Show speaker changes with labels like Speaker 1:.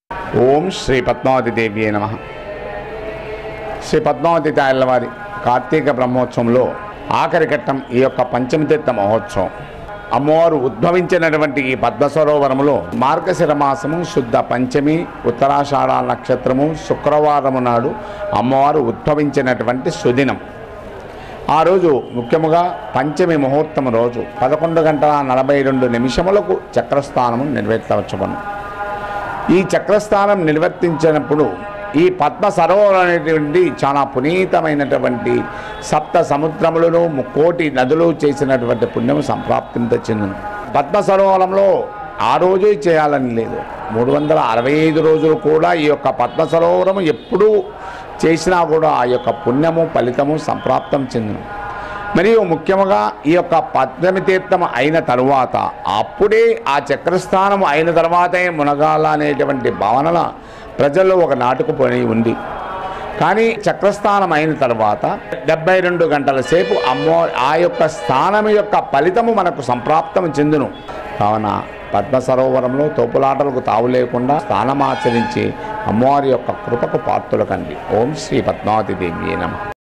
Speaker 1: ఓం శ్రీ పద్మావతి దేవి నమ శ్రీ పద్మావతి తాయల వారి కార్తీక బ్రహ్మోత్సవంలో ఆఖరి ఘట్టం ఈ యొక్క పంచమతీర్థ మహోత్సవం అమ్మవారు ఉద్భవించినటువంటి ఈ పద్మ సరోవరములో మార్గశిర మాసము శుద్ధ పంచమి ఉత్తరాషాఢ నక్షత్రము శుక్రవారము నాడు అమ్మవారు ఉద్భవించినటువంటి సుదినం ఆ రోజు ముఖ్యముగా పంచమి ముహూర్తం రోజు పదకొండు గంటల నలభై రెండు నిమిషములకు చక్రస్థానము నిర్వర్తించబను ఈ చక్రస్థానం నిర్వర్తించినప్పుడు ఈ పద్మ సరోవరం అనేటువంటి చాలా పునీతమైనటువంటి సప్త సముద్రములను ముక్కోటి నదులు చేసినటువంటి పుణ్యము సంప్రాప్తింత చెందును పద్మ సరోవరంలో ఆ రోజే చేయాలని లేదు మూడు వందల అరవై ఐదు రోజులు కూడా ఈ యొక్క పద్మ సరోవరము ఎప్పుడూ చేసినా కూడా ఆ యొక్క పుణ్యము ఫలితము సంప్రాప్తం చెందును మరియు ముఖ్యముగా ఈ యొక్క పద్మమి తీర్థం అయిన తరువాత అప్పుడే ఆ చక్రస్థానం అయిన తర్వాతే మునగాల అనేటువంటి భావనల ప్రజల్లో ఒక నాటుకుపోయి ఉంది కానీ చక్రస్థానం అయిన తర్వాత డెబ్బై రెండు గంటల సేపు అమ్మో ఆ యొక్క స్థానం యొక్క ఫలితము మనకు సంప్రాప్తం చెందును కావున పద్మ సరోవరంలో తోపులాటలకు తావు లేకుండా స్నానమాచరించి అమ్మవారి యొక్క కృపకు పాత్రులకండి ఓం శ్రీ పద్మావతి దేవి నమ